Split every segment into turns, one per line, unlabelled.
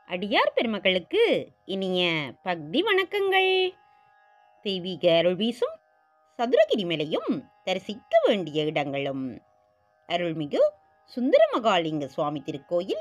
அடியார் பெருமக்களுக்கு இனிய பக்தி வணக்கங்கள் தெய்வீக அருள் வீசும் சதுரகிரி மலையும் தரிசிக்க வேண்டிய இடங்களும் அருள்மிகு சுந்தர மகாலிங்க சுவாமி திருக்கோயில்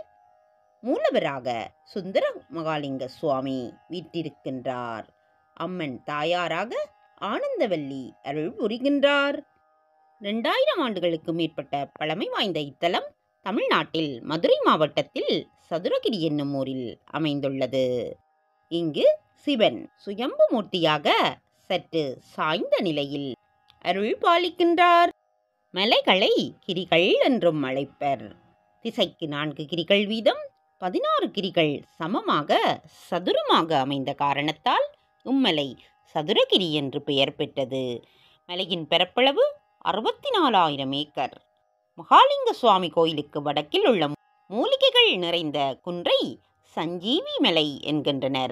மூலவராக சுந்தர மகாலிங்க சுவாமி வீற்றிருக்கின்றார் அம்மன் தாயாராக ஆனந்தவல்லி அருள் புரிகின்றார் ரெண்டாயிரம் ஆண்டுகளுக்கு மேற்பட்ட பழமை வாய்ந்த இத்தலம் தமிழ்நாட்டில் மதுரை மாவட்டத்தில் சதுரகிரி என்னும் ஊரில் அமைந்துள்ளது இங்கு சிவன் சுயம்பு மூர்த்தியாக சற்று சாய்ந்த நிலையில் அருள் பாலிக்கின்றார் மலைகளை கிரிகள் என்றும் அழைப்பர் திசைக்கு நான்கு கிரிகள் வீதம் பதினாறு கிரிகள் சமமாக சதுரமாக அமைந்த காரணத்தால் உம்மலை சதுரகிரி என்று பெயர் பெற்றது மலையின் பரப்பளவு அறுபத்தி நாலாயிரம் ஏக்கர் மகாலிங்க சுவாமி கோயிலுக்கு வடக்கில் உள்ள மூலிகைகள் நிறைந்த குன்றை சஞ்சீவி மலை என்கின்றனர்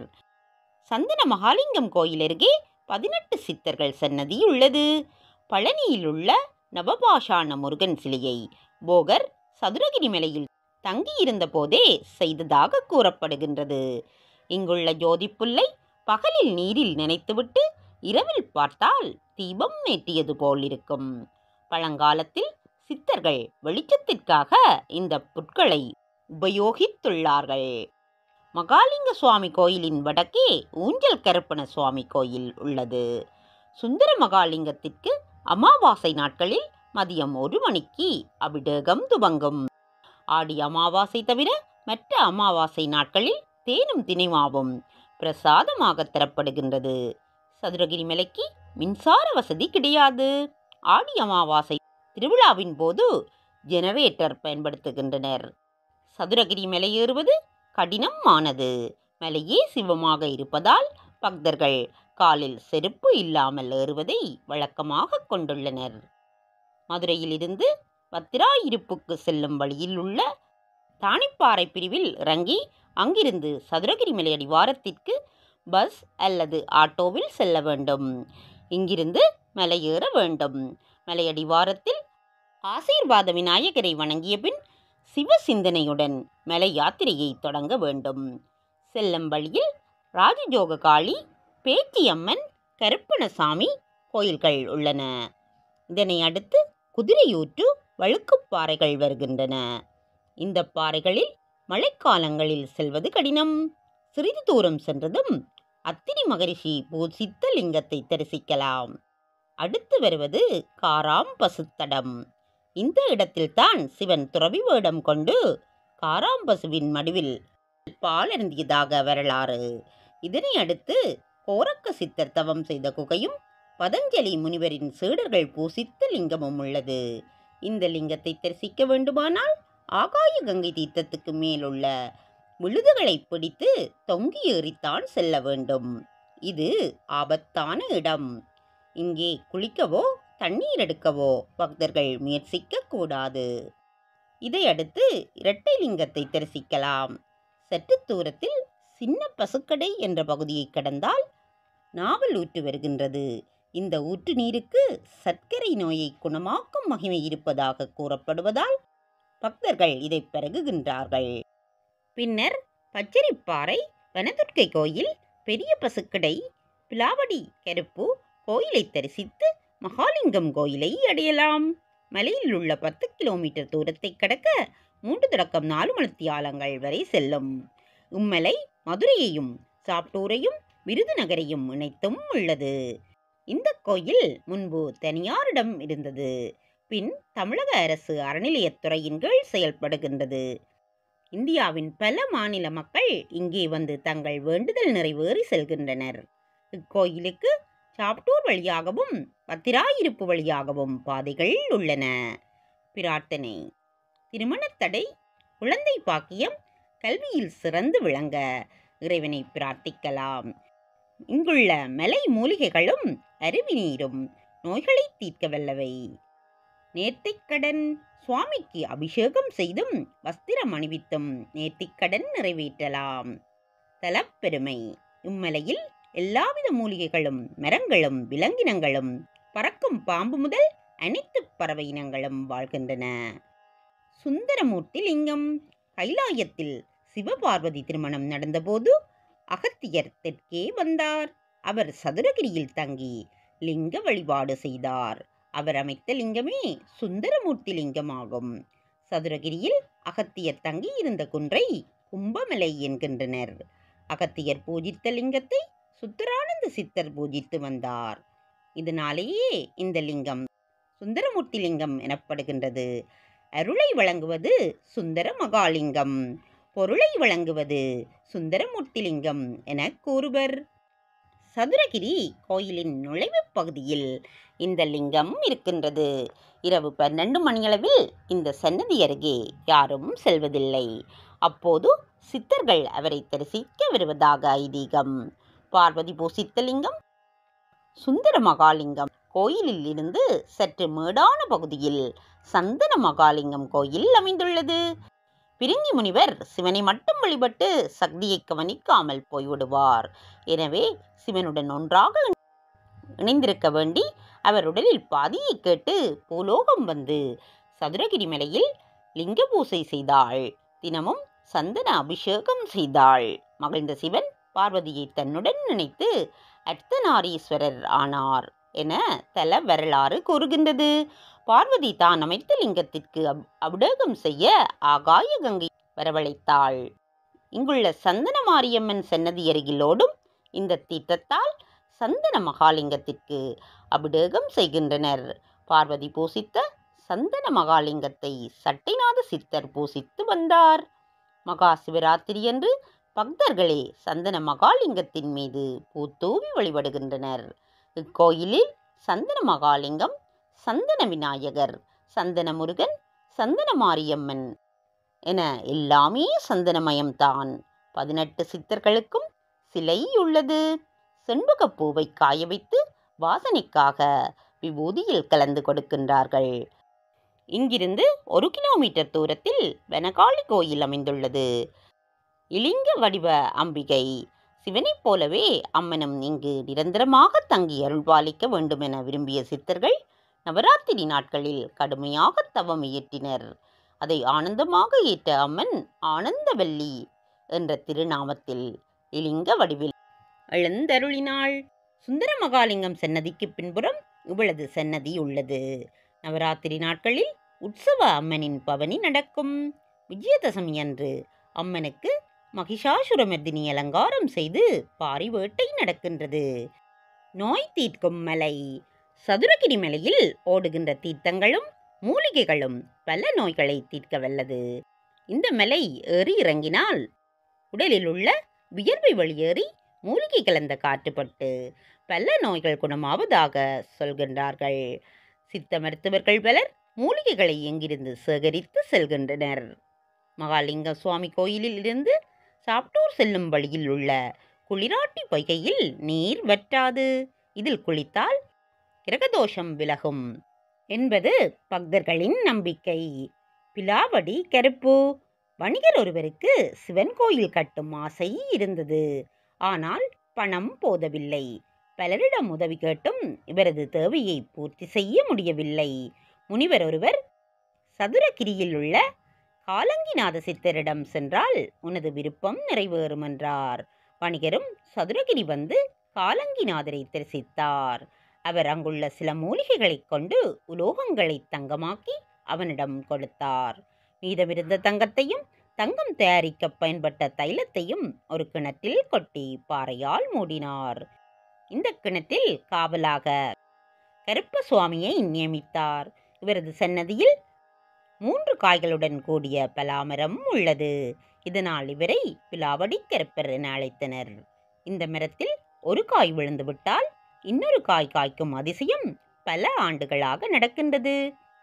சந்தன மகாலிங்கம் கோயில் அருகே பதினெட்டு சித்தர்கள் சன்னதி உள்ளது பழனியில் உள்ள நவபாஷான முருகன் சிலையை போகர் சதுரகிரி மலையில் தங்கியிருந்த போதே செய்ததாக கூறப்படுகின்றது இங்குள்ள ஜோதிப்புல்லை பகலில் நீரில் நினைத்துவிட்டு இரவில் பார்த்தால் தீபம் ஏற்றியது போல் இருக்கும் பழங்காலத்தில் சித்தர்கள் வெளிச்சத்திற்காக இந்த புட்களை உபயோகித்துள்ளார்கள் மகாலிங்க சுவாமி கோயிலின் வடக்கே ஊஞ்சல் கருப்பண சுவாமி கோயில் உள்ளது சுந்தர மகாலிங்கத்திற்கு அமாவாசை நாட்களில் மதியம் ஒரு மணிக்கு அபிடேகம் துவங்கும் ஆடி அமாவாசை தவிர மற்ற அமாவாசை நாட்களில் தேனும் தினைமாவும் பிரசாதமாக தரப்படுகின்றது சதுரகிரி மலைக்கு மின்சார வசதி கிடையாது ஆடி அமாவாசை திருவிழாவின் போது ஜெனரேட்டர் பயன்படுத்துகின்றனர் சதுரகிரி மலையேறுவது கடினமானது மலையே சிவமாக இருப்பதால் பக்தர்கள் காலில் செருப்பு இல்லாமல் ஏறுவதை வழக்கமாக கொண்டுள்ளனர் மதுரையிலிருந்து பத்திராயிருப்புக்கு செல்லும் வழியில் உள்ள தானிப்பாறை பிரிவில் இறங்கி அங்கிருந்து சதுரகிரி மலை அடிவாரத்திற்கு பஸ் அல்லது ஆட்டோவில் செல்ல வேண்டும் இங்கிருந்து மலையேற வேண்டும் மலையடிவாரத்தில் ஆசீர்வாத விநாயகரை வணங்கிய பின் சிவ சிந்தனையுடன் மலை யாத்திரையை தொடங்க வேண்டும் செல்லும் வழியில் ராஜஜோக காளி பேச்சியம்மன் கருப்பணசாமி கோயில்கள் உள்ளன இதனை அடுத்து குதிரையூற்று வழுக்குப்பாறைகள் வருகின்றன இந்த பாறைகளில் மழைக்காலங்களில் செல்வது கடினம் சிறிது தூரம் சென்றதும் அத்திரி மகரிஷி பூசித்த லிங்கத்தை தரிசிக்கலாம் அடுத்து வருவது காராம் பசுத்தடம் இந்த இடத்தில்தான் சிவன் துறவி வேடம் கொண்டு காராம் பசுவின் மடுவில் பால் அருந்தியதாக வரலாறு இதனை அடுத்து கோரக்க சித்தர் தவம் செய்த குகையும் பதஞ்சலி முனிவரின் சீடர்கள் பூசித்த லிங்கமும் உள்ளது இந்த லிங்கத்தை தரிசிக்க வேண்டுமானால் ஆகாய கங்கை தீர்த்தத்துக்கு மேலுள்ள விழுதுகளை பிடித்து தொங்கி ஏறித்தான் செல்ல வேண்டும் இது ஆபத்தான இடம் இங்கே குளிக்கவோ தண்ணீர் எடுக்கவோ பக்தர்கள் முயற்சிக்க கூடாது இதையடுத்து இரட்டை லிங்கத்தை தரிசிக்கலாம் சற்று தூரத்தில் சின்ன பசுக்கடை என்ற பகுதியை கடந்தால் நாவல் ஊற்று வருகின்றது இந்த ஊற்று நீருக்கு சர்க்கரை நோயை குணமாக்கும் மகிமை இருப்பதாக கூறப்படுவதால் பக்தர்கள் இதை பருகுகின்றார்கள் பின்னர் பச்சரிப்பாறை வனதுர்க்கை கோயில் பெரிய பசுக்கடை பிலாவடி கருப்பு கோயிலை தரிசித்து மகாலிங்கம் கோயிலை அடையலாம் மலையில் உள்ள பத்து கிலோமீட்டர் தூரத்தை கடக்க மூன்று தொடக்கம் நாலு மணித்தியாலங்கள் வரை செல்லும் இம்மலை மதுரையையும் சாப்டூரையும் விருதுநகரையும் இணைத்தும் உள்ளது இந்த கோயில் முன்பு தனியாரிடம் இருந்தது பின் தமிழக அரசு அறநிலையத்துறையின் கீழ் செயல்படுகின்றது இந்தியாவின் பல மாநில மக்கள் இங்கே வந்து தங்கள் வேண்டுதல் நிறைவேறி செல்கின்றனர் இக்கோயிலுக்கு சாப்டூர் வழியாகவும் பத்திராயிருப்பு வழியாகவும் பாதைகள் உள்ளன பிரார்த்தனை திருமணத்தடை குழந்தை பாக்கியம் கல்வியில் சிறந்து விளங்க இறைவனை பிரார்த்திக்கலாம் இங்குள்ள மலை மூலிகைகளும் அருவி நீரும் நோய்களை தீர்க்க வல்லவை நேர்த்திக்கடன் சுவாமிக்கு அபிஷேகம் செய்தும் வஸ்திரம் அணிவித்தும் நேர்த்திக்கடன் நிறைவேற்றலாம் தலப்பெருமை இம்மலையில் எல்லாவித மூலிகைகளும் மரங்களும் விலங்கினங்களும் பறக்கும் பாம்பு முதல் அனைத்து பறவை இனங்களும் வாழ்கின்றன சுந்தரமூர்த்தி லிங்கம் கைலாயத்தில் சிவபார்வதி திருமணம் நடந்தபோது அகத்தியர் தெற்கே வந்தார் அவர் சதுரகிரியில் தங்கி லிங்க வழிபாடு செய்தார் அவர் அமைத்த லிங்கமே சுந்தரமூர்த்தி லிங்கமாகும் சதுரகிரியில் அகத்தியர் தங்கி இருந்த குன்றை கும்பமலை என்கின்றனர் அகத்தியர் பூஜித்த லிங்கத்தை சுத்தரானந்த சித்தர் பூஜித்து வந்தார் இதனாலேயே இந்த லிங்கம் சுந்தரமூர்த்தி லிங்கம் எனப்படுகின்றது அருளை வழங்குவது சுந்தர மகாலிங்கம் பொருளை வழங்குவது சுந்தரமூர்த்தி லிங்கம் என கூறுவர் சதுரகிரி கோயிலின் நுழைவுப் பகுதியில் இந்த லிங்கம் இருக்கின்றது இரவு பன்னெண்டு மணியளவில் இந்த சன்னதி அருகே யாரும் செல்வதில்லை அப்போது சித்தர்கள் அவரை தரிசிக்க வருவதாக ஐதீகம் பார்வதி பூசித்த லிங்கம் சுந்தர மகாலிங்கம் கோயிலில் இருந்து சற்று மேடான பகுதியில் சந்தன மகாலிங்கம் கோயில் அமைந்துள்ளது பிரிங்கி முனிவர் சிவனை மட்டும் வழிபட்டு சக்தியை கவனிக்காமல் போய்விடுவார் எனவே சிவனுடன் ஒன்றாக இணைந்திருக்க வேண்டி அவர் உடலில் பாதியை கேட்டு பூலோகம் வந்து சதுரகிரி மலையில் லிங்க பூசை செய்தாள் தினமும் சந்தன அபிஷேகம் செய்தாள் மகிழ்ந்த சிவன் பார்வதியை தன்னுடன் நினைத்து அர்த்தநாரீஸ்வரர் ஆனார் என தல வரலாறு கூறுகின்றது பார்வதி தான் அமைத்த லிங்கத்திற்கு அப்- அபிடேகம் செய்ய ஆகாய கங்கை வரவழைத்தாள் இங்குள்ள சந்தன மாரியம்மன் சன்னதி அருகிலோடும் இந்த தீர்த்தத்தால் சந்தன மகாலிங்கத்திற்கு அபிடேகம் செய்கின்றனர் பார்வதி பூசித்த சந்தன மகாலிங்கத்தை சட்டைநாத சித்தர் பூசித்து வந்தார் மகா சிவராத்திரியன்று பக்தர்களே சந்தன மகாலிங்கத்தின் மீது பூத்தூவி வழிபடுகின்றனர் இக்கோயிலில் சந்தன மகாலிங்கம் சந்தன விநாயகர் சந்தன முருகன் சந்தன மாரியம்மன் என எல்லாமே சந்தனமயம்தான் பதினெட்டு சித்தர்களுக்கும் சிலை உள்ளது செண்பகப்பூவை காய வைத்து வாசனைக்காக விபூதியில் கலந்து கொடுக்கின்றார்கள் இங்கிருந்து ஒரு கிலோமீட்டர் தூரத்தில் வனகாளி கோயில் அமைந்துள்ளது இலிங்க வடிவ அம்பிகை சிவனைப் போலவே அம்மனும் இங்கு நிரந்தரமாக தங்கி அருள்பாலிக்க வேண்டுமென விரும்பிய சித்தர்கள் நவராத்திரி நாட்களில் கடுமையாக தவம் இயற்றினர் அதை ஆனந்தமாக ஏற்ற அம்மன் ஆனந்தவல்லி என்ற திருநாமத்தில் இலிங்க வடிவில் எழுந்தருளினாள் சுந்தர மகாலிங்கம் சன்னதிக்கு பின்புறம் இவளது சன்னதி உள்ளது நவராத்திரி நாட்களில் உற்சவ அம்மனின் பவனி நடக்கும் விஜயதசமி அன்று அம்மனுக்கு மகிஷாசுரமர்தினி அலங்காரம் செய்து பாரிவேட்டை நடக்கின்றது நோய் தீர்க்கும் மலை சதுரகிரி மலையில் ஓடுகின்ற தீர்த்தங்களும் மூலிகைகளும் பல நோய்களை தீர்க்க வல்லது இந்த மலை ஏறி இறங்கினால் உடலில் உள்ள வியர்வை வெளியேறி மூலிகை கலந்த காற்றுப்பட்டு பல நோய்கள் குணமாவதாக சொல்கின்றார்கள் சித்த மருத்துவர்கள் பலர் மூலிகைகளை எங்கிருந்து சேகரித்து செல்கின்றனர் மகாலிங்க சுவாமி கோயிலில் இருந்து சாப்டூர் செல்லும் வழியில் உள்ள குளிராட்டி பொய்கையில் நீர் வற்றாது இதில் குளித்தால் கிரகதோஷம் விலகும் என்பது பக்தர்களின் நம்பிக்கை பிலாவடி கருப்பு வணிகர் ஒருவருக்கு சிவன் கோயில் கட்டும் ஆசை இருந்தது ஆனால் பணம் போதவில்லை பலரிடம் உதவி கேட்டும் இவரது தேவையை பூர்த்தி செய்ய முடியவில்லை முனிவர் ஒருவர் சதுரகிரியில் உள்ள காலங்கிநாத சித்தரிடம் சென்றால் உனது விருப்பம் நிறைவேறும் என்றார் வணிகரும் சதுரகிரி வந்து காலங்கிநாதரை தரிசித்தார் அவர் அங்குள்ள சில மூலிகைகளைக் கொண்டு உலோகங்களை தங்கமாக்கி அவனிடம் கொடுத்தார் மீதமிருந்த தங்கத்தையும் தங்கம் தயாரிக்க பயன்பட்ட தைலத்தையும் ஒரு கிணற்றில் கொட்டி பாறையால் மூடினார் இந்த கிணற்றில் காவலாக கருப்ப சுவாமியை நியமித்தார் இவரது சன்னதியில் மூன்று காய்களுடன் கூடிய பலாமரம் உள்ளது இதனால் இவரை பிலாவடி கருப்பர் என அழைத்தனர் இந்த மரத்தில் ஒரு காய் விழுந்துவிட்டால் இன்னொரு காய் காய்க்கும் அதிசயம் பல ஆண்டுகளாக நடக்கின்றது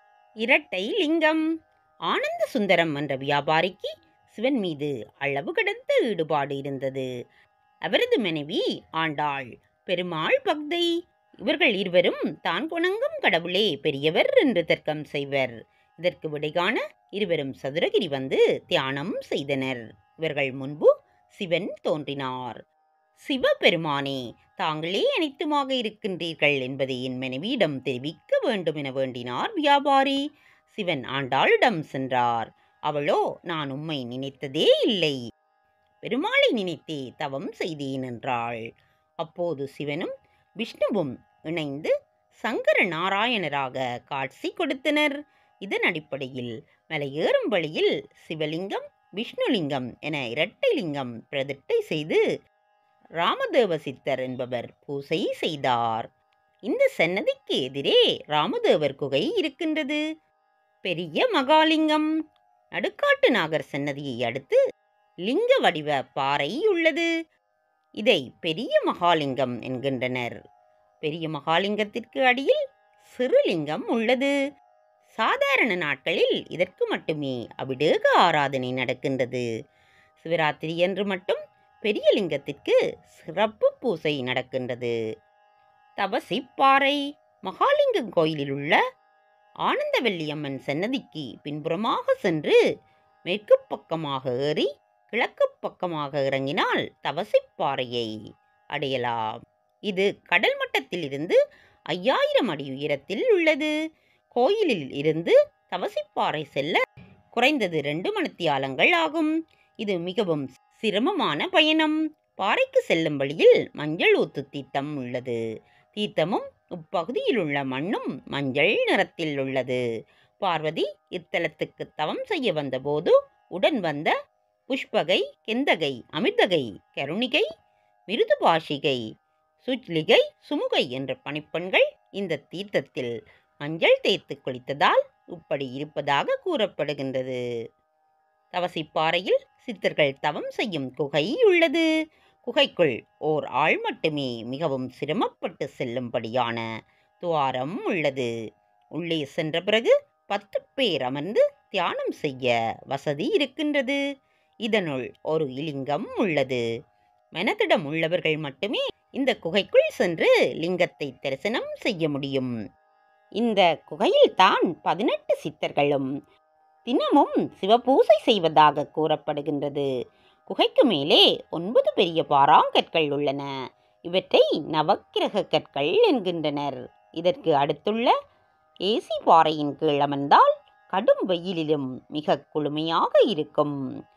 இரட்டை லிங்கம் ஆனந்த சுந்தரம் என்ற வியாபாரிக்கு சிவன் மீது அளவு கடந்த ஈடுபாடு இருந்தது அவரது மனைவி ஆண்டாள் பெருமாள் பக்தை இவர்கள் இருவரும் தான் குணங்கும் கடவுளே பெரியவர் என்று தர்க்கம் செய்வர் இதற்கு விடைகாண இருவரும் சதுரகிரி வந்து தியானம் செய்தனர் இவர்கள் முன்பு சிவன் தோன்றினார் சிவபெருமானே தாங்களே அனைத்துமாக இருக்கின்றீர்கள் என்பதை என் மனைவியிடம் தெரிவிக்க வேண்டும் என வேண்டினார் வியாபாரி சிவன் ஆண்டாளிடம் சென்றார் அவளோ நான் உம்மை நினைத்ததே இல்லை பெருமாளை நினைத்தே தவம் செய்தேன் என்றாள் அப்போது சிவனும் விஷ்ணுவும் இணைந்து சங்கர நாராயணராக காட்சி கொடுத்தனர் இதன் அடிப்படையில் மலையேறும் வழியில் சிவலிங்கம் விஷ்ணுலிங்கம் என இரட்டை லிங்கம் பிரதிட்டை செய்து ராமதேவ சித்தர் என்பவர் பூசை செய்தார் இந்த சன்னதிக்கு எதிரே ராமதேவர் குகை இருக்கின்றது பெரிய மகாலிங்கம் நடுக்காட்டு நாகர் சன்னதியை அடுத்து லிங்க வடிவ பாறை உள்ளது இதை பெரிய மகாலிங்கம் என்கின்றனர் பெரிய மகாலிங்கத்திற்கு அடியில் சிறுலிங்கம் உள்ளது சாதாரண நாட்களில் இதற்கு மட்டுமே அபிடேக ஆராதனை நடக்கின்றது சிவராத்திரி என்று மட்டும் பெரிய லிங்கத்திற்கு சிறப்பு பூசை நடக்கின்றது தவசிப்பாறை மகாலிங்கம் கோயிலில் உள்ள ஆனந்தவல்லியம்மன் சன்னதிக்கு பின்புறமாக சென்று மேற்கு பக்கமாக ஏறி கிழக்கு பக்கமாக இறங்கினால் தவசிப்பாறையை அடையலாம் இது கடல் மட்டத்திலிருந்து ஐயாயிரம் அடி உயரத்தில் உள்ளது கோயிலில் இருந்து தவசிப்பாறை செல்ல குறைந்தது ரெண்டு மணித்தியாலங்கள் ஆகும் இது மிகவும் சிரமமான பயணம் பாறைக்கு செல்லும் வழியில் மஞ்சள் ஊத்து தீர்த்தம் உள்ளது தீர்த்தமும் இப்பகுதியில் உள்ள மண்ணும் மஞ்சள் நிறத்தில் உள்ளது பார்வதி இத்தலத்துக்கு தவம் செய்ய வந்தபோது உடன் வந்த புஷ்பகை கெந்தகை அமிர்தகை கருணிகை மிருதுபாஷிகை சுச்லிகை சுமுகை என்ற பணிப்பெண்கள் இந்த தீர்த்தத்தில் மஞ்சள் தேய்த்து குளித்ததால் இப்படி இருப்பதாக கூறப்படுகின்றது தவசிப்பாறையில் சித்தர்கள் தவம் செய்யும் குகை உள்ளது குகைக்குள் ஓர் ஆள் மட்டுமே மிகவும் சிரமப்பட்டு செல்லும்படியான துவாரம் உள்ளது உள்ளே சென்ற பிறகு பத்து பேர் அமர்ந்து தியானம் செய்ய வசதி இருக்கின்றது இதனுள் ஒரு இலிங்கம் உள்ளது மனதிடம் உள்ளவர்கள் மட்டுமே இந்த குகைக்குள் சென்று லிங்கத்தை தரிசனம் செய்ய முடியும் இந்த குகையில் தான் பதினெட்டு சித்தர்களும் தினமும் சிவபூசை செய்வதாக கூறப்படுகின்றது குகைக்கு மேலே ஒன்பது பெரிய பாறாங்கற்கள் உள்ளன இவற்றை நவக்கிரக கற்கள் என்கின்றனர் இதற்கு அடுத்துள்ள ஏசி பாறையின் கீழ் அமர்ந்தால் கடும் வெயிலிலும் மிக குளுமையாக இருக்கும்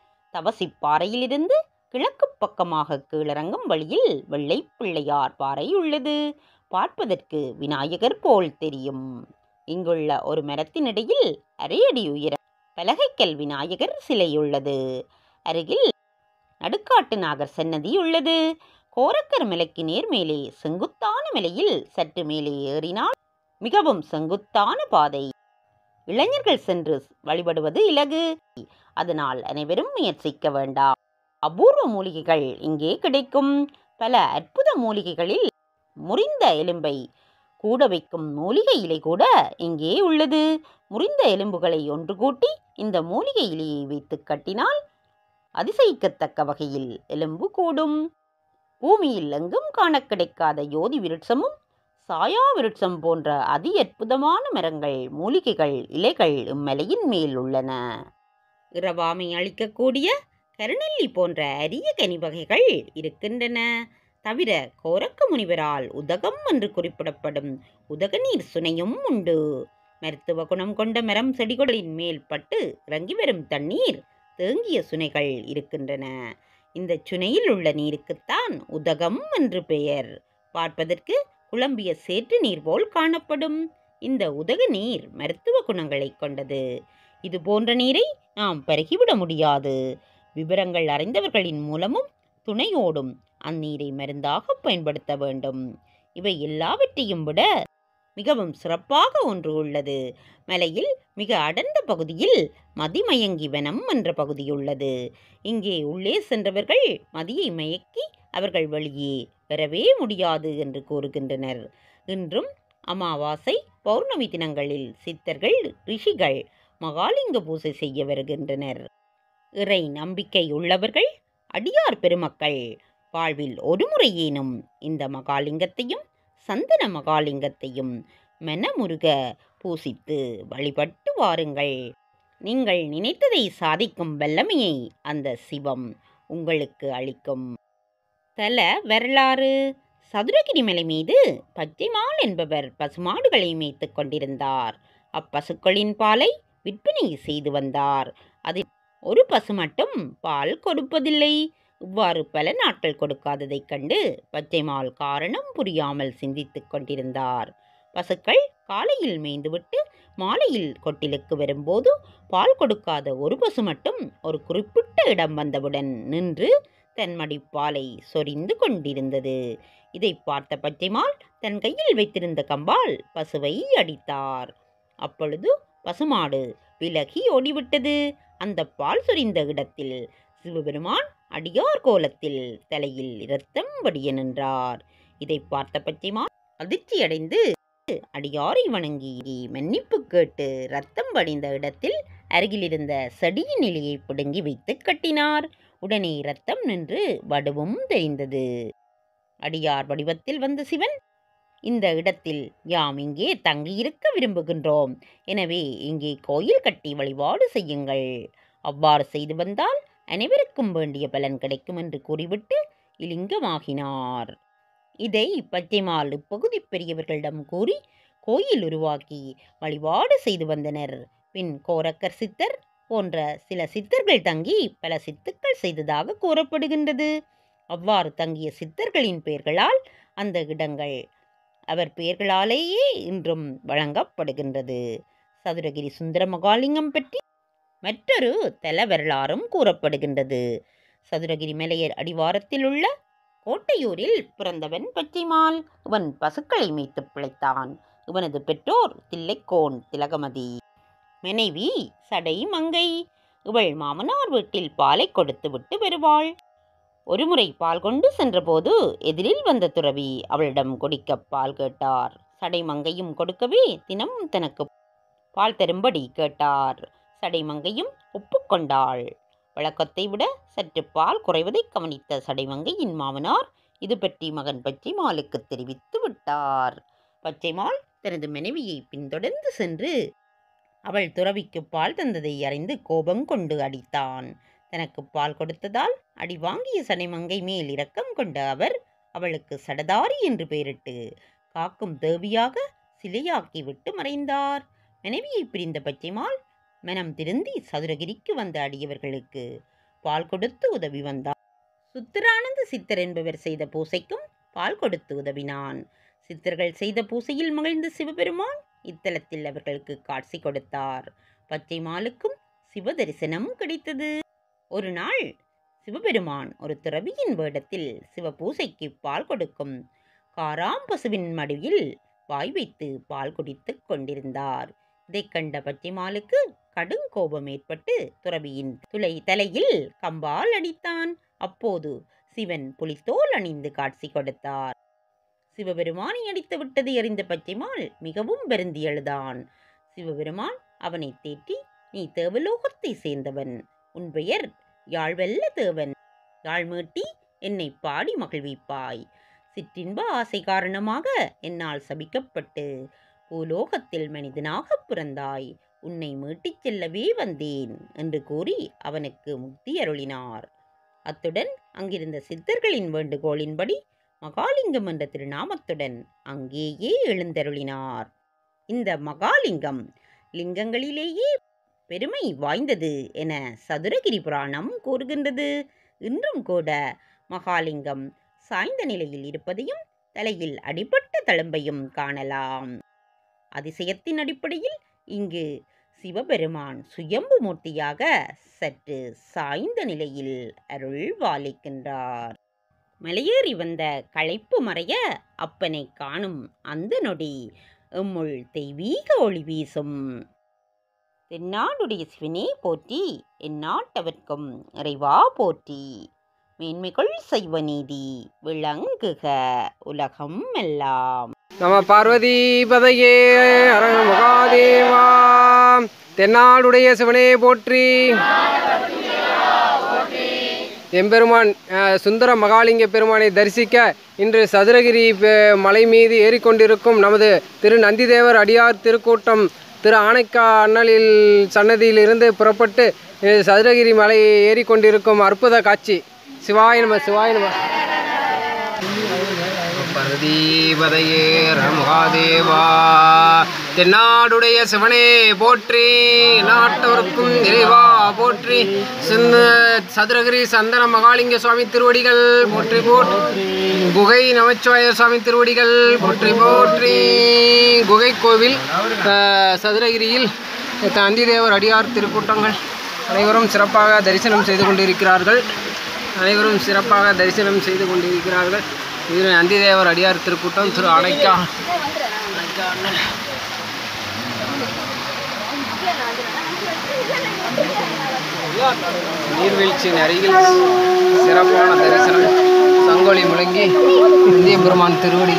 தவசிப்பாறையிலிருந்து கிழக்கு பக்கமாக கீழிறங்கும் வழியில் வெள்ளை பிள்ளையார் பாறை உள்ளது பார்ப்பதற்கு விநாயகர் போல் தெரியும் இங்குள்ள ஒரு மரத்தினிடையில் அரையடி உயர பலகைக்கல் விநாயகர் சிலை உள்ளது அருகில் நடுக்காட்டு நாகர் சன்னதி உள்ளது கோரக்கர் மலைக்கு நேர் மேலே செங்குத்தான மலையில் சற்று மேலே ஏறினால் மிகவும் செங்குத்தான பாதை இளைஞர்கள் சென்று வழிபடுவது இலகு அதனால் அனைவரும் முயற்சிக்க வேண்டாம் அபூர்வ மூலிகைகள் இங்கே கிடைக்கும் பல அற்புத மூலிகைகளில் முறிந்த எலும்பை கூட வைக்கும் மூலிகை இலை கூட இங்கே உள்ளது முறிந்த எலும்புகளை ஒன்று கூட்டி இந்த மூலிகை இலையை வைத்து கட்டினால் அதிசயிக்கத்தக்க வகையில் எலும்பு கூடும் பூமியில் எங்கும் காண கிடைக்காத யோதி விருட்சமும் சாயா விருட்சம் போன்ற அதி அற்புதமான மரங்கள் மூலிகைகள் இலைகள் இம்மலையின் மேல் உள்ளன இரவாமை அளிக்கக்கூடிய கருநெல்லி போன்ற அரிய கனி வகைகள் இருக்கின்றன தவிர கோரக்க முனிவரால் உதகம் என்று குறிப்பிடப்படும் உதகநீர் சுனையும் உண்டு மருத்துவ குணம் கொண்ட மரம் செடிகளின் மேல் பட்டு இறங்கி வரும் தண்ணீர் தேங்கிய சுனைகள் இருக்கின்றன இந்த சுனையில் உள்ள நீருக்குத்தான் உதகம் என்று பெயர் பார்ப்பதற்கு குழம்பிய சேற்று நீர் போல் காணப்படும் இந்த உதக நீர் மருத்துவ குணங்களை கொண்டது இது போன்ற நீரை நாம் பருகிவிட முடியாது விவரங்கள் அறிந்தவர்களின் மூலமும் துணையோடும் அந்நீரை மருந்தாக பயன்படுத்த வேண்டும் இவை எல்லாவற்றையும் விட மிகவும் சிறப்பாக ஒன்று உள்ளது மலையில் மிக அடர்ந்த பகுதியில் மதிமயங்கி வனம் என்ற பகுதி உள்ளது இங்கே உள்ளே சென்றவர்கள் மதியை மயக்கி அவர்கள் வெளியே வரவே முடியாது என்று கூறுகின்றனர் இன்றும் அமாவாசை பௌர்ணமி தினங்களில் சித்தர்கள் ரிஷிகள் மகாலிங்க பூசை செய்ய வருகின்றனர் இறை நம்பிக்கை உள்ளவர்கள் அடியார் பெருமக்கள் வாழ்வில் ஒரு முறையேனும் இந்த மகாலிங்கத்தையும் சந்தன மகாலிங்கத்தையும் மனமுருக பூசித்து வழிபட்டு வாருங்கள் நீங்கள் நினைத்ததை சாதிக்கும் வல்லமையை அந்த சிவம் உங்களுக்கு அளிக்கும் தல வரலாறு சதுரகிரி மலை மீது பச்சைமால் என்பவர் பசுமாடுகளை மேய்த்துக் கொண்டிருந்தார் அப்பசுக்களின் பாலை விற்பனை செய்து வந்தார் அதில் ஒரு பசு மட்டும் பால் கொடுப்பதில்லை இவ்வாறு பல நாட்கள் கொடுக்காததைக் கண்டு பச்சைமால் காரணம் புரியாமல் சிந்தித்துக் கொண்டிருந்தார் பசுக்கள் காலையில் மேய்ந்துவிட்டு மாலையில் கொட்டிலுக்கு வரும்போது பால் கொடுக்காத ஒரு பசு மட்டும் ஒரு குறிப்பிட்ட இடம் வந்தவுடன் நின்று தன் மடிப்பாலை சொரிந்து கொண்டிருந்தது இதை பார்த்த பச்சைமால் தன் கையில் வைத்திருந்த கம்பால் பசுவை அடித்தார் அப்பொழுது பசுமாடு விலகி ஓடிவிட்டது அந்த பால் சொரிந்த இடத்தில் சிவபெருமான் அடியார் கோலத்தில் தலையில் இரத்தம் வடிய நின்றார் இதை பார்த்த பச்சைமான் அதிர்ச்சியடைந்து அடியாரை வணங்கி மன்னிப்பு கேட்டு ரத்தம் வடிந்த இடத்தில் அருகிலிருந்த செடியின் இலையை பிடுங்கி வைத்து கட்டினார் உடனே ரத்தம் நின்று வடுவும் தெரிந்தது அடியார் வடிவத்தில் வந்த சிவன் இந்த இடத்தில் யாம் இங்கே தங்கியிருக்க விரும்புகின்றோம் எனவே இங்கே கோயில் கட்டி வழிபாடு செய்யுங்கள் அவ்வாறு செய்து வந்தால் அனைவருக்கும் வேண்டிய பலன் கிடைக்கும் என்று கூறிவிட்டு இலிங்கமாகினார் இதை பச்சைமால் இப்பகுதி பெரியவர்களிடம் கூறி கோயில் உருவாக்கி வழிபாடு செய்து வந்தனர் பின் கோரக்கர் சித்தர் போன்ற சில சித்தர்கள் தங்கி பல சித்துக்கள் செய்ததாக கூறப்படுகின்றது அவ்வாறு தங்கிய சித்தர்களின் பெயர்களால் அந்த இடங்கள் அவர் பெயர்களாலேயே இன்றும் வழங்கப்படுகின்றது சதுரகிரி சுந்தர மகாலிங்கம் பற்றி மற்றொரு தல வரலாறும் கூறப்படுகின்றது சதுரகிரி மலையர் அடிவாரத்தில் உள்ள கோட்டையூரில் பிறந்தவன் பச்சைமால் இவன் பசுக்களை மேய்த்து பிழைத்தான் இவனது பெற்றோர் தில்லைக்கோன் திலகமதி மனைவி சடை மங்கை இவள் மாமனார் வீட்டில் பாலை கொடுத்து விட்டு வருவாள் ஒருமுறை பால் கொண்டு சென்றபோது எதிரில் வந்த துறவி அவளிடம் குடிக்க பால் கேட்டார் சடைமங்கையும் கொடுக்கவே தினம் தனக்கு பால் தரும்படி கேட்டார் சடைமங்கையும் ஒப்புக்கொண்டாள் வழக்கத்தை விட சற்று பால் குறைவதை கவனித்த சடைமங்கையின் மாமனார் இது பற்றி மகன் பச்சைமாலுக்கு தெரிவித்து விட்டார் பச்சைமால் தனது மனைவியை பின்தொடர்ந்து சென்று அவள் துறவிக்கு பால் தந்ததை அறிந்து கோபம் கொண்டு அடித்தான் தனக்கு பால் கொடுத்ததால் அடி வாங்கிய சடைமங்கை மேல் இரக்கம் கொண்ட அவர் அவளுக்கு சடதாரி என்று பெயரிட்டு காக்கும் தேவியாக சிலையாக்கி விட்டு மறைந்தார் மனைவியை பிரிந்த பச்சைமால் மனம் திருந்தி சதுரகிரிக்கு வந்த அடியவர்களுக்கு பால் கொடுத்து உதவி வந்தார் சுத்திரானந்த சித்தர் என்பவர் செய்த பூசைக்கும் பால் கொடுத்து உதவினான் சித்தர்கள் செய்த பூசையில் மகிழ்ந்த சிவபெருமான் இத்தலத்தில் அவர்களுக்கு காட்சி கொடுத்தார் பச்சை மாலுக்கும் சிவ தரிசனம் கிடைத்தது ஒரு நாள் சிவபெருமான் ஒரு துறவியின் வேடத்தில் சிவ பூசைக்கு பால் கொடுக்கும் காராம் பசுவின் மடியில் வாய் வைத்து பால் குடித்துக் கொண்டிருந்தார் இதைக் கண்ட பச்சைமாலுக்கு கடும் கோபம் ஏற்பட்டு துறவியின் துளை தலையில் கம்பால் அடித்தான் அப்போது சிவன் புலித்தோல் அணிந்து காட்சி கொடுத்தார் சிவபெருமானை அடித்து விட்டதை அறிந்த பச்சைமால் மிகவும் வருந்தி அழுதான் சிவபெருமான் அவனை தேற்றி நீ தேவலோகத்தை சேர்ந்தவன் உன் பெயர் யாழ்வல்ல தேவன் யாழ் மீட்டி என்னை பாடி மகிழ்விப்பாய் சிற்றின்ப ஆசை காரணமாக என்னால் சபிக்கப்பட்டு பூலோகத்தில் மனிதனாக பிறந்தாய் உன்னை மீட்டிச் செல்லவே வந்தேன் என்று கூறி அவனுக்கு முக்தி அருளினார் அத்துடன் அங்கிருந்த சித்தர்களின் வேண்டுகோளின்படி மகாலிங்கம் என்ற திருநாமத்துடன் அங்கேயே எழுந்தருளினார் இந்த மகாலிங்கம் லிங்கங்களிலேயே பெருமை வாய்ந்தது என சதுரகிரி புராணம் கூறுகின்றது இன்றும் கூட மகாலிங்கம் சாய்ந்த நிலையில் இருப்பதையும் தலையில் அடிபட்ட தழும்பையும் காணலாம் அதிசயத்தின் அடிப்படையில் இங்கு சிவபெருமான் சுயம்பு மூர்த்தியாக சற்று சாய்ந்த நிலையில் அருள் பாலிக்கின்றார் மலையேறி வந்த களைப்பு மறைய அப்பனை காணும் அந்த நொடி எம்முள் தெய்வீக ஒளி வீசும் தென்னாடுடைய சிவனே போற்றி எந்நாட்டவர்க்கும் இறைவா போற்றி மேன்மைகள் செய்வ நீதி விளங்குக உலகம் எல்லாம்
நம பார்வதி பதையே அரங்க மகாதேவா தென்னாடுடைய சிவனே போற்றி எம்பெருமான் அஹ், சுந்தர மகாலிங்க பெருமானை தரிசிக்க இன்று சதுரகிரி பெ- மலை மீது ஏறிக்கொண்டிருக்கும் நமது திரு நந்திதேவர் அடியார் திருக்கூட்டம் திரு ஆனைக்கா அண்ணலில் சன்னதியிலிருந்து புறப்பட்டு அஹ், சதுரகிரி மலையை ஏறிக்கொண்டிருக்கும் அற்புத காட்சி சிவாய நம சிவாய நம பரதீபதையே மகாதேவா தென்னாடுடைய சிவனே போற்றி நாட்டவருக்கும் இறைவா போற்றி சிந்த சதுரகிரி சந்தன மகாலிங்க சுவாமி திருவடிகள் போற்றி போற்றி குகை நமச்சிவாய சுவாமி திருவடிகள் போற்றி போற்றி குகை கோவில் அஹ், சதுரகிரியில் அந்திதேவர் அடியார் திருக்கூட்டங்கள் அனைவரும் சிறப்பாக தரிசனம் செய்து கொண்டிருக்கிறார்கள் அனைவரும் சிறப்பாக தரிசனம் செய்து கொண்டிருக்கிறார்கள் இது நந்திதேவர் அடியார் திருக்கூட்டம் திரு அணைக்கா அணைக்கா அண்ணன். நீர்வீழ்ச்சியின் அருகில் சிறப்பான தரிசனம் சங்கொலி முழங்கி இந்திய பெருமான் திருவடி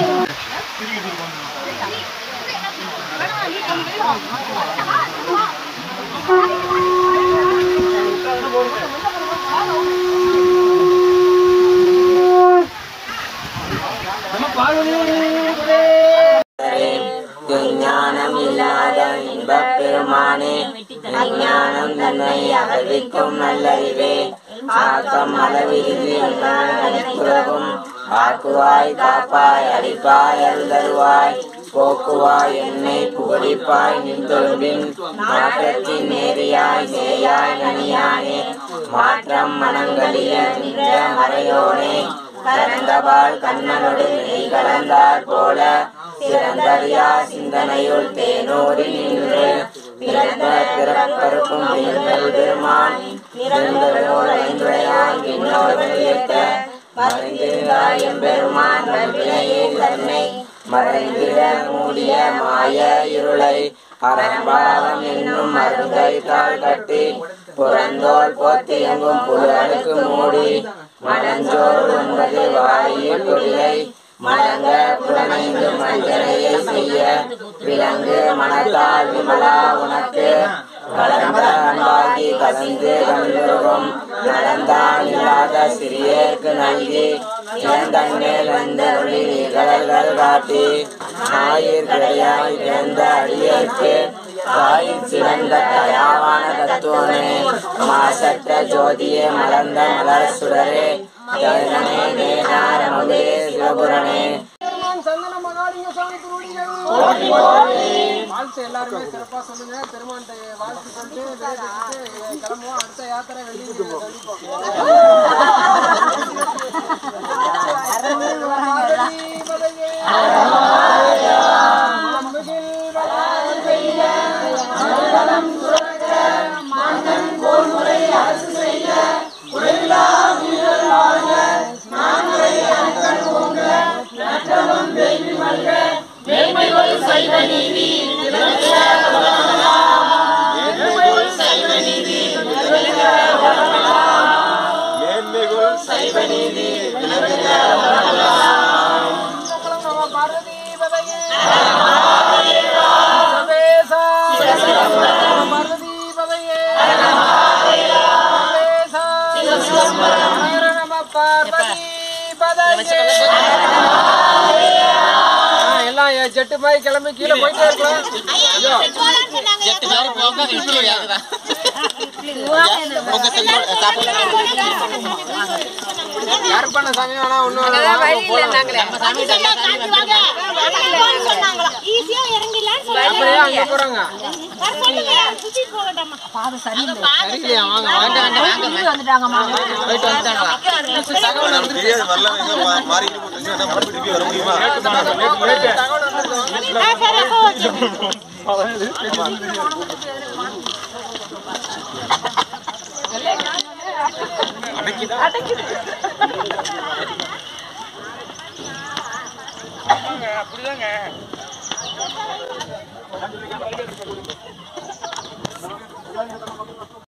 ஞானம் இல்லாத இன்பப் பெருமானே அஞ்ஞானம் தன்னை அகழ்விக்கும் நல்லறிவே ஆக்கம் அளவிருதி அனைத்துலகும் ஆக்குவாய் காப்பாய் அழிப்பாய் அருள்தருவாய் போக்குவாய் என்னை புகழிப்பாய் நின்றொழும்பின் மாற்றத்தின் நேரியாய் சேயாய் நனியானே மாற்றம் மனங்களிய நின்ற மறையோனே கலந்தவாள் கண்ணனோடு நெய் கலந்தார் போல சிறந்தறியா சிந்தனையுள் தேனோடி நின்று பிறந்த பிறப்பருக்கும் எங்கள் பெருமான் நிறங்களோடு ஐந்துடையான் விண்ணோடு ஏற்ற மறைந்திருந்தாய் எம்பெருமான் வல்வினையே தன்னை மறைந்திட மூடிய மாய இருளை அறம்பாவம் என்னும் மருந்தை தாள் கட்டி புறந்தோல் போத்தி எங்கும் புழு அடுக்கு மூடி மடஞ்சோறு என்பது வாயில் குடிலை மடங்க புலனைந்து மஞ்சனையை செய்ய விலங்கு மனத்தால் விமலா உனக்கு கலந்த அன்பாகி கசிந்து கண்டுருகும் நடந்தான் இல்லாத சிறியேற்கு நல்கி இழந்தன் மேல் வந்த ஒளி கடல்கள் காட்டி ஞாயிற் கிடையாய் பிறந்த அடியேற்கு தாயில் சிறந்த தயாவான தத்துவமே மாசற்ற ஜோதியே மலர்ந்த மலர் சுடரே ஜெகனே நேனாரமுதே சிவபுரனே
சந்தன மகாலிங்க சுவாமி திருவடிகள் வாழ்த்து எல்லாருமே சிறப்பா சொல்லுங்க பெருமான் வாழ்த்து சொல்லிட்டு விடைபெற்றுட்டு கிளம்புவோம் அடுத்த யாத்திரை வெளியே எல்லாம் ஜெட்டு மாதிரி கிளம்பி கீழே போயிட்டே இருக்கலாம் கருப்பண்ண சாமி வேணா ஒன்றும் அப்படியே அங்க போறாங்க சரியில்லையா வாங்க வாங்க போயிட்டு வந்துட்டாங்களா தகவல் வந்து
தெரியாது வரலாம் எங்க மா- மாறிட்டு போட்டுருச்சு ஆனா மறுபடியும் திருப்பி வர முடியுமா
அப்படிதாங்க